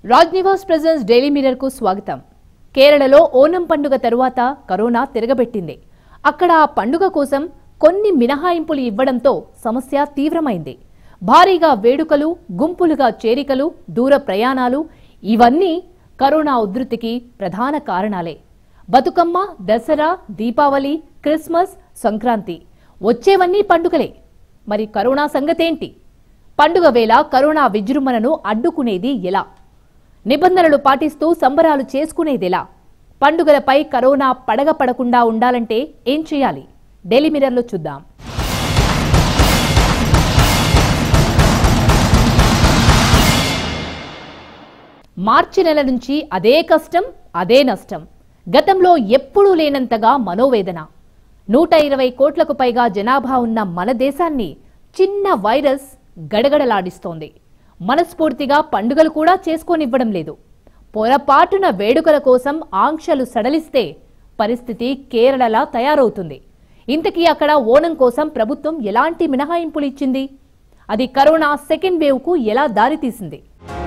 Raj Nivas presence Daily Mirror కు స్వాగతం కేరళలో ఓనం పండుగ తరువాత కరోనా తిరగబెట్టింది అక్కడ ఆ పండుగ కోసం కొన్ని మినహాయింపులు ఇవ్వడంతో సమస్య తీవ్రమైంది భారీగా వేడుకలు గుంపులుగా చేరికలు దూర ప్రయాణాలు ఇవన్నీ కరోనా ఉధృతికి ప్రధాన కారణాలే బతుకమ్మ దసరా దీపావళి క్రిస్మస్ సంక్రాంతి వచ్చేవన్నీ పండుగలే మరి కరోనా సంగతేంటి పండుగ వేళ కరోనా విజృంభణను అడ్డుకునేది ఎలా నిబంధనలు పాటిస్తూ సంబరాలు చేసుకునేదెలా పండుగలపై కరోనా పడగ పడకుండా ఉండాలంటే ఏం చేయాలి ఢిల్లీ మిరర్లో చూద్దాం మార్చి నెల నుంచి అదే కష్టం అదే నష్టం గతంలో ఎప్పుడూ లేనంతగా మనోవేదన నూట ఇరవై కోట్లకు పైగా జనాభా ఉన్న మన దేశాన్ని చిన్న వైరస్ గడగడలాడిస్తోంది మనస్ఫూర్తిగా పండుగలు కూడా చేసుకోనివ్వడం లేదు పొరపాటున వేడుకల కోసం ఆంక్షలు సడలిస్తే పరిస్థితి కేరళలా తయారవుతుంది ఇంతకీ అక్కడ ఓణం కోసం ప్రభుత్వం ఎలాంటి మినహాయింపులు ఇచ్చింది అది కరోనా సెకండ్ వేవ్కు ఎలా దారితీసింది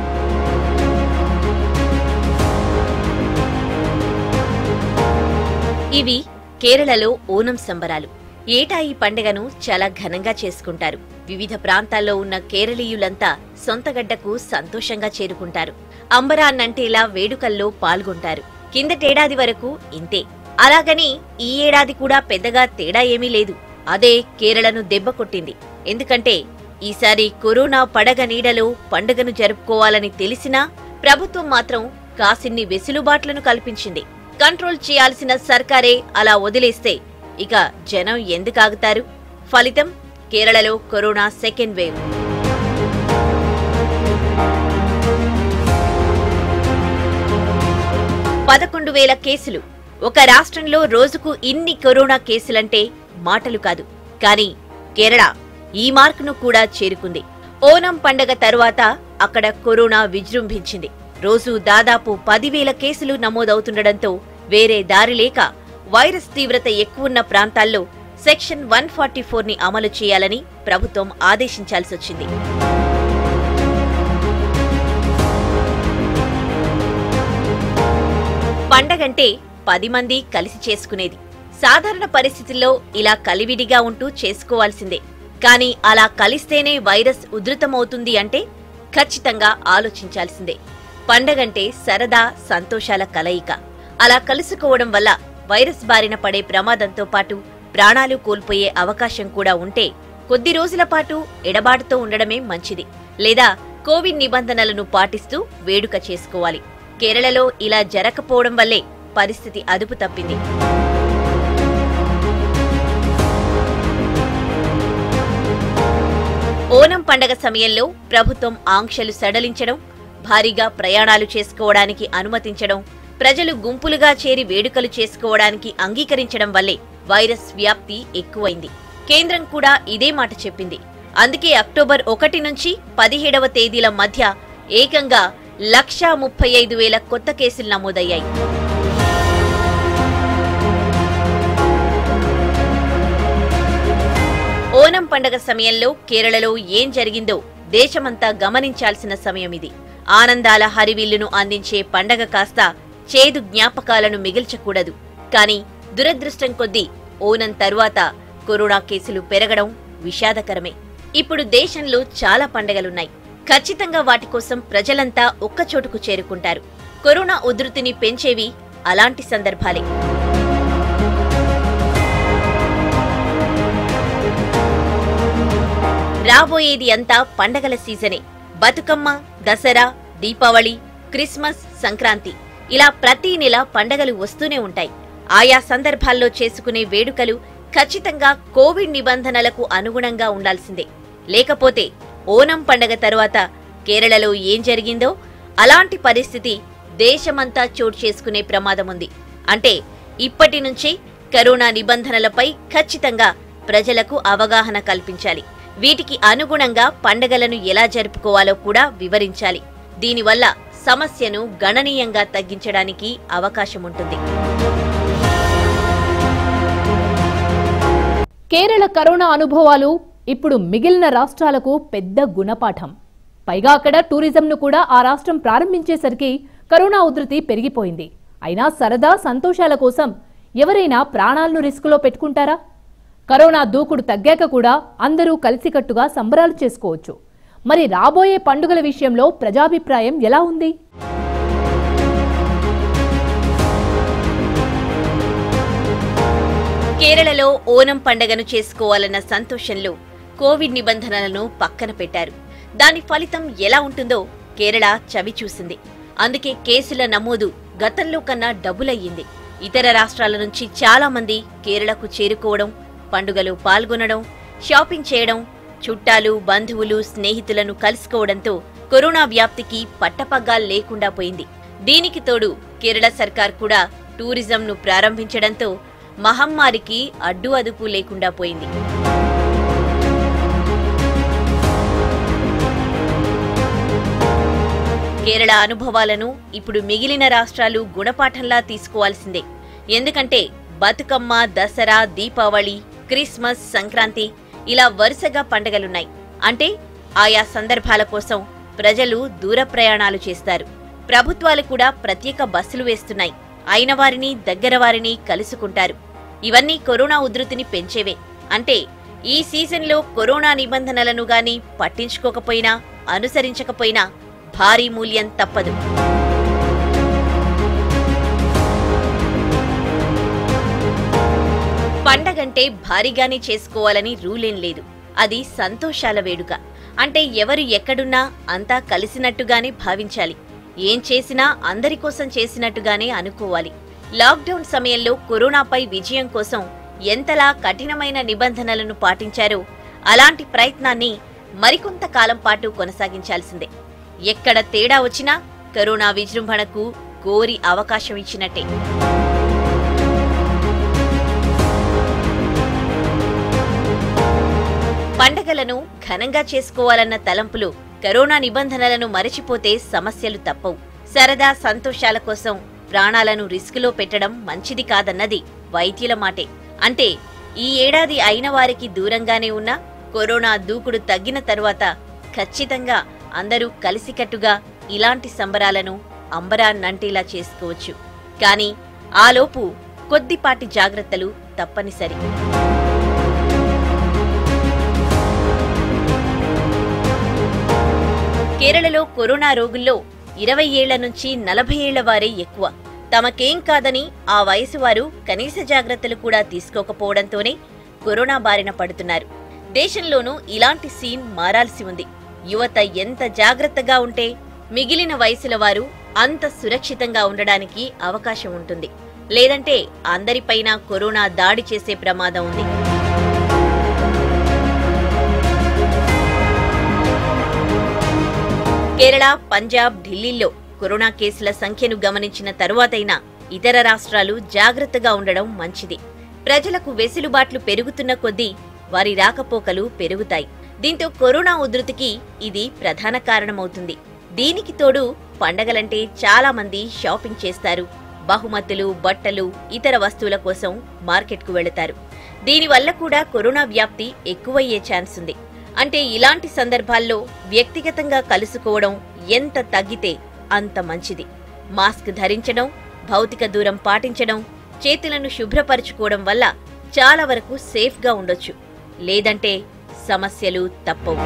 ఇవి కేరళలో ఓనం సంబరాలు ఏటా ఈ పండుగను చాలా ఘనంగా చేసుకుంటారు వివిధ ప్రాంతాల్లో ఉన్న కేరళీయులంతా సొంతగడ్డకు సంతోషంగా చేరుకుంటారు అంబరాన్నంటేలా వేడుకల్లో పాల్గొంటారు కిందటేడాది వరకు ఇంతే అలాగని ఈ ఏడాది కూడా పెద్దగా తేడా ఏమీ లేదు అదే కేరళను దెబ్బ కొట్టింది ఎందుకంటే ఈసారి కరోనా పడగ నీడలో పండుగను జరుపుకోవాలని తెలిసినా ప్రభుత్వం మాత్రం కాసిన్ని వెసులుబాట్లను కల్పించింది కంట్రోల్ చేయాల్సిన సర్కారే అలా వదిలేస్తే ఇక జనం ఎందుకాగుతారు ఫలితం కేరళలో కరోనా సెకండ్ వేవ్ పదకొండు వేల కేసులు ఒక రాష్ట్రంలో రోజుకు ఇన్ని కరోనా కేసులంటే మాటలు కాదు కానీ కేరళ ఈ మార్కును కూడా చేరుకుంది ఓనం పండగ తరువాత అక్కడ కరోనా విజృంభించింది రోజు దాదాపు పదివేల కేసులు నమోదవుతుండటంతో వేరే దారి లేక వైరస్ తీవ్రత ఎక్కువున్న ప్రాంతాల్లో సెక్షన్ వన్ ఫార్టీ ఫోర్ ని అమలు చేయాలని ప్రభుత్వం ఆదేశించాల్సొచ్చింది పండగంటే పది మంది కలిసి చేసుకునేది సాధారణ పరిస్థితుల్లో ఇలా కలివిడిగా ఉంటూ చేసుకోవాల్సిందే కానీ అలా కలిస్తేనే వైరస్ ఉధృతమవుతుంది అంటే ఖచ్చితంగా ఆలోచించాల్సిందే పండగంటే సరదా సంతోషాల కలయిక అలా కలుసుకోవడం వల్ల వైరస్ బారిన పడే ప్రమాదంతో పాటు ప్రాణాలు కోల్పోయే అవకాశం కూడా ఉంటే కొద్ది రోజుల పాటు ఎడబాటుతో ఉండడమే మంచిది లేదా కోవిడ్ నిబంధనలను పాటిస్తూ వేడుక చేసుకోవాలి కేరళలో ఇలా జరగకపోవడం వల్లే పరిస్థితి అదుపు తప్పింది ఓనం పండగ సమయంలో ప్రభుత్వం ఆంక్షలు సడలించడం భారీగా ప్రయాణాలు చేసుకోవడానికి అనుమతించడం ప్రజలు గుంపులుగా చేరి వేడుకలు చేసుకోవడానికి అంగీకరించడం వల్లే వైరస్ వ్యాప్తి ఎక్కువైంది కేంద్రం కూడా ఇదే మాట చెప్పింది అందుకే అక్టోబర్ ఒకటి నుంచి పదిహేడవ తేదీల మధ్య ఏకంగా లక్షా ముప్పై ఐదు వేల కొత్త కేసులు నమోదయ్యాయి ఓనం పండగ సమయంలో కేరళలో ఏం జరిగిందో దేశమంతా గమనించాల్సిన సమయం ఇది ఆనందాల హరివిల్లును అందించే పండగ కాస్త చేదు జ్ఞాపకాలను మిగిల్చకూడదు కానీ దురదృష్టం కొద్దీ ఓనం తరువాత కరోనా కేసులు పెరగడం విషాదకరమే ఇప్పుడు దేశంలో చాలా పండగలున్నాయి ఖచ్చితంగా వాటి కోసం ప్రజలంతా ఒక్కచోటుకు చేరుకుంటారు కరోనా ఉధృతిని పెంచేవి అలాంటి సందర్భాలే రాబోయేది అంతా పండగల సీజనే బతుకమ్మ దసరా దీపావళి క్రిస్మస్ సంక్రాంతి ఇలా ప్రతి నెల పండగలు వస్తూనే ఉంటాయి ఆయా సందర్భాల్లో చేసుకునే వేడుకలు ఖచ్చితంగా కోవిడ్ నిబంధనలకు అనుగుణంగా ఉండాల్సిందే లేకపోతే ఓనం పండగ తరువాత కేరళలో ఏం జరిగిందో అలాంటి పరిస్థితి దేశమంతా చోటు చేసుకునే ప్రమాదముంది అంటే ఇప్పటి నుంచే కరోనా నిబంధనలపై ఖచ్చితంగా ప్రజలకు అవగాహన కల్పించాలి వీటికి అనుగుణంగా పండగలను ఎలా జరుపుకోవాలో కూడా వివరించాలి దీనివల్ల సమస్యను గణనీయంగా తగ్గించడానికి అవకాశం ఉంటుంది కేరళ కరోనా అనుభవాలు ఇప్పుడు మిగిలిన రాష్ట్రాలకు పెద్ద గుణపాఠం పైగా అక్కడ టూరిజంను కూడా ఆ రాష్ట్రం ప్రారంభించేసరికి కరోనా ఉధృతి పెరిగిపోయింది అయినా సరదా సంతోషాల కోసం ఎవరైనా ప్రాణాలను రిస్కులో పెట్టుకుంటారా కరోనా దూకుడు తగ్గాక కూడా అందరూ కలిసికట్టుగా సంబరాలు చేసుకోవచ్చు మరి రాబోయే పండుగల విషయంలో ప్రజాభిప్రాయం ఎలా ఉంది కేరళలో ఓనం పండగను చేసుకోవాలన్న సంతోషంలో కోవిడ్ నిబంధనలను పక్కన పెట్టారు దాని ఫలితం ఎలా ఉంటుందో కేరళ చవి చూసింది అందుకే కేసుల నమోదు గతంలో కన్నా డబులయ్యింది ఇతర రాష్ట్రాల నుంచి చాలా మంది కేరళకు చేరుకోవడం పండుగలో పాల్గొనడం షాపింగ్ చేయడం చుట్టాలు బంధువులు స్నేహితులను కలుసుకోవడంతో కరోనా వ్యాప్తికి పట్టపగ్గాలు లేకుండా పోయింది దీనికి తోడు కేరళ సర్కార్ కూడా టూరిజంను ప్రారంభించడంతో మహమ్మారికి అడ్డు అదుపు లేకుండా పోయింది కేరళ అనుభవాలను ఇప్పుడు మిగిలిన రాష్ట్రాలు గుణపాఠంలా తీసుకోవాల్సిందే ఎందుకంటే బతుకమ్మ దసరా దీపావళి క్రిస్మస్ సంక్రాంతి ఇలా వరుసగా పండగలున్నాయి అంటే ఆయా సందర్భాల కోసం ప్రజలు దూర ప్రయాణాలు చేస్తారు ప్రభుత్వాలు కూడా ప్రత్యేక బస్సులు వేస్తున్నాయి అయిన వారిని దగ్గర వారిని కలుసుకుంటారు ఇవన్నీ కరోనా ఉధృతిని పెంచేవే అంటే ఈ సీజన్లో కరోనా నిబంధనలను గాని పట్టించుకోకపోయినా అనుసరించకపోయినా భారీ మూల్యం తప్పదు పండగంటే భారీగానే చేసుకోవాలని రూలేం లేదు అది సంతోషాల వేడుక అంటే ఎవరు ఎక్కడున్నా అంతా కలిసినట్టుగానే భావించాలి ఏం చేసినా అందరి కోసం చేసినట్టుగానే అనుకోవాలి లాక్డౌన్ సమయంలో కరోనాపై విజయం కోసం ఎంతలా కఠినమైన నిబంధనలను పాటించారో అలాంటి ప్రయత్నాన్ని మరికొంత కాలం పాటు కొనసాగించాల్సిందే ఎక్కడ తేడా వచ్చినా కరోనా విజృంభణకు గోరి అవకాశం ఇచ్చినట్టే పండగలను ఘనంగా చేసుకోవాలన్న తలంపులు కరోనా నిబంధనలను మరచిపోతే సమస్యలు తప్పవు సరదా సంతోషాల కోసం ప్రాణాలను రిస్కులో పెట్టడం మంచిది కాదన్నది వైద్యుల మాటే అంటే ఈ ఏడాది అయిన వారికి దూరంగానే ఉన్న కరోనా దూకుడు తగ్గిన తరువాత ఖచ్చితంగా అందరూ కలిసికట్టుగా ఇలాంటి సంబరాలను అంబరాన్నంటేలా చేసుకోవచ్చు కానీ ఆలోపు కొద్దిపాటి జాగ్రత్తలు తప్పనిసరి కేరళలో కరోనా రోగుల్లో ఇరవై ఏళ్ల నుంచి నలభై ఏళ్ల వారే ఎక్కువ తమకేం కాదని ఆ వయసు వారు కనీస జాగ్రత్తలు కూడా తీసుకోకపోవడంతోనే కరోనా బారిన పడుతున్నారు దేశంలోనూ ఇలాంటి సీన్ మారాల్సి ఉంది యువత ఎంత జాగ్రత్తగా ఉంటే మిగిలిన వయసుల వారు అంత సురక్షితంగా ఉండడానికి అవకాశం ఉంటుంది లేదంటే అందరిపైన కరోనా దాడి చేసే ప్రమాదం ఉంది కేరళ పంజాబ్ ఢిల్లీల్లో కరోనా కేసుల సంఖ్యను గమనించిన తరువాతైనా ఇతర రాష్ట్రాలు జాగ్రత్తగా ఉండడం మంచిది ప్రజలకు వెసులుబాట్లు పెరుగుతున్న కొద్దీ వారి రాకపోకలు పెరుగుతాయి దీంతో కరోనా ఉధృతికి ఇది ప్రధాన కారణమవుతుంది దీనికి తోడు పండగలంటే చాలా మంది షాపింగ్ చేస్తారు బహుమతులు బట్టలు ఇతర వస్తువుల కోసం మార్కెట్కు వెళతారు దీనివల్ల కూడా కరోనా వ్యాప్తి ఎక్కువయ్యే ఛాన్స్ ఉంది అంటే ఇలాంటి సందర్భాల్లో వ్యక్తిగతంగా కలుసుకోవడం ఎంత తగ్గితే అంత మంచిది మాస్క్ ధరించడం భౌతిక దూరం పాటించడం చేతులను శుభ్రపరచుకోవడం వల్ల చాలా వరకు సేఫ్గా ఉండొచ్చు లేదంటే సమస్యలు తప్పవు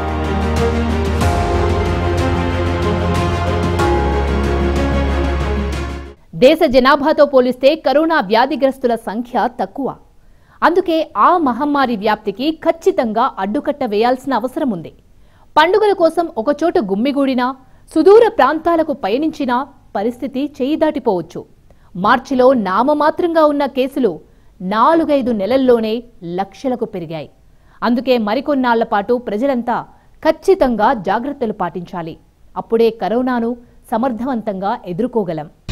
దేశ జనాభాతో పోలిస్తే కరోనా వ్యాధిగ్రస్తుల సంఖ్య తక్కువ అందుకే ఆ మహమ్మారి వ్యాప్తికి ఖచ్చితంగా అడ్డుకట్ట వేయాల్సిన అవసరం ఉంది పండుగల కోసం ఒకచోట గుమ్మిగూడినా సుదూర ప్రాంతాలకు పయనించినా పరిస్థితి చేయి దాటిపోవచ్చు మార్చిలో నామమాత్రంగా ఉన్న కేసులు నాలుగైదు నెలల్లోనే లక్షలకు పెరిగాయి అందుకే మరికొన్నాళ్ల పాటు ప్రజలంతా ఖచ్చితంగా జాగ్రత్తలు పాటించాలి అప్పుడే కరోనాను సమర్థవంతంగా ఎదుర్కోగలం